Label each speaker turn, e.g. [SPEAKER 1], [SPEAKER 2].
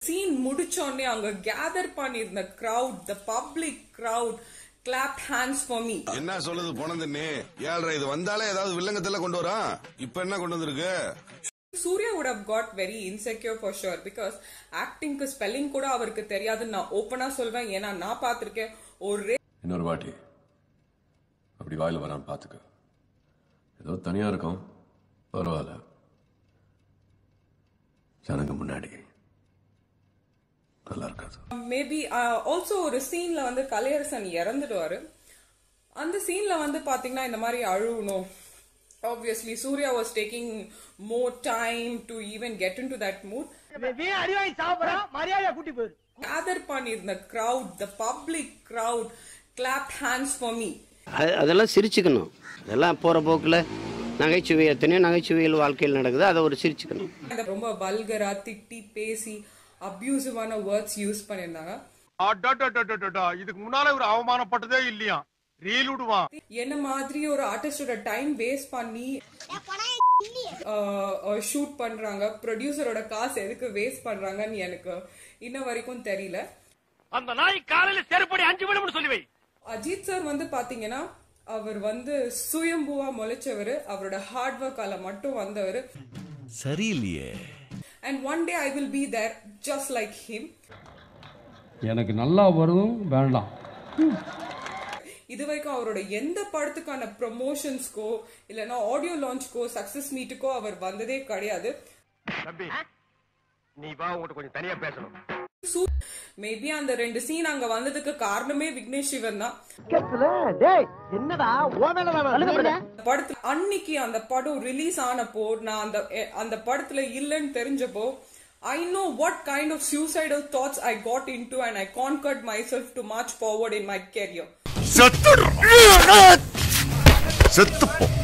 [SPEAKER 1] scene முடிச்சோடனே அங்க gather பண்ணியிருந்த crowd the public crowd clapped hands for me
[SPEAKER 2] என்ன சொல்லுது போனதுன்னு ஏழ்ரை இது வந்தாலே ஏதாவது வில்லங்கத்துல கொண்டு வரா இப்ப என்ன கொண்டு வந்திருக்கு
[SPEAKER 1] Suriya would have got very insecure for sure because ஆக்டிங்க்கு ஸ்பெல்லிங் கூட அவருக்கு தெரியாதுன்னு நான் ஓப்பனா சொல்வேன் ஏன்னா நான் பார்த்திருக்கேன் ஒரே
[SPEAKER 3] இன்னொரு வாட்டி அப்படி வாயில வரான்னு பார்த்துக்க ஏதோ தனியா இருக்கும் பரவாயில்ல ஜனங்க முன்னாடி நல்லா இருக்காது
[SPEAKER 1] மேபி ஆல்சோ ஒரு சீன்ல வந்து கலையரசன் இறந்துடுவாரு அந்த சீன்ல வந்து பாத்தீங்கன்னா இந்த மாதிரி அழுவணும் obviously Suriya was taking more time to even get into that mood
[SPEAKER 4] அறிவாய் சாப்பிடறான் மரியாதையா கூட்டி போயிரு
[SPEAKER 1] கேதர் பண்ணியிருந்த crowd the public crowd clapped hands for me
[SPEAKER 5] அது- அதெல்லாம் சிரிச்சுக்கணும் அதெல்லாம் போகிற போக்கில் நகைச்சுவை எத்தனையோ நகைச்சுவைகள் வாழ்க்கையில் நடக்குது அதை ஒரு சிரிச்சுக்கணும்
[SPEAKER 1] இந்த ரொம்ப வல்கரா திட்டி பேசி அபியூசிவான வேர்ட்ஸ் யூஸ் பண்ணியிருந்தாங்க
[SPEAKER 4] இதுக்கு முன்னால ஒரு அவமானப்பட்டதே இல்லையா ரீல் விடுவான்
[SPEAKER 1] என்ன மாதிரி ஒரு ஆர்டிஸ்டோட டைம் வேஸ்ட் பண்ணி ஷூட் பண்றாங்க ப்ரொடியூசரோட காசு எதுக்கு வேஸ்ட் பண்றாங்கன்னு எனக்கு இன்ன வரைக்கும் தெரியல
[SPEAKER 4] அந்த நாய் காலையில செருப்படி அஞ்சு விடும்னு சொல்லி வை
[SPEAKER 1] அஜித் சார் வந்து பாத்தீங்கன்னா அவர் வந்து சுயம்புவா முளைச்சவர் அவரோட ஹார்ட் ஒர்க்கால மட்டும் வந்தவர்
[SPEAKER 6] சரியில்லையே
[SPEAKER 1] and one day I will be there just like him
[SPEAKER 7] எனக்கு நல்லா வரும் வேண்டாம்
[SPEAKER 1] இது வரைக்கும் அவரோட எந்த படத்துக்கான ப்ரொமோஷன்ஸ்க்கோ இல்லைன்னா ஆடியோ லான்ச்க்கோ சக்சஸ் மீட்டுக்கோ அவர் வந்ததே கிடையாது
[SPEAKER 4] தம்பி நீ வா உங்ககிட்ட கொஞ்சம் தனியா பேசணும்
[SPEAKER 1] மேபி அந்த ரெண்டு சீன் அங்க வந்ததுக்கு காரணமே விக்னேஷ் சிவன் தான்
[SPEAKER 4] என்னடா ஓ
[SPEAKER 1] படத்துல அன்னைக்கு அந்த படம் ரிலீஸ் ஆனப்போ நான் அந்த எ- அந்த படத்துல இல்லைன்னு தெரிஞ்சப்போ I know what kind of suicidal thoughts I got into and I conquered myself to march forward in my career
[SPEAKER 6] செத்து செத்து போ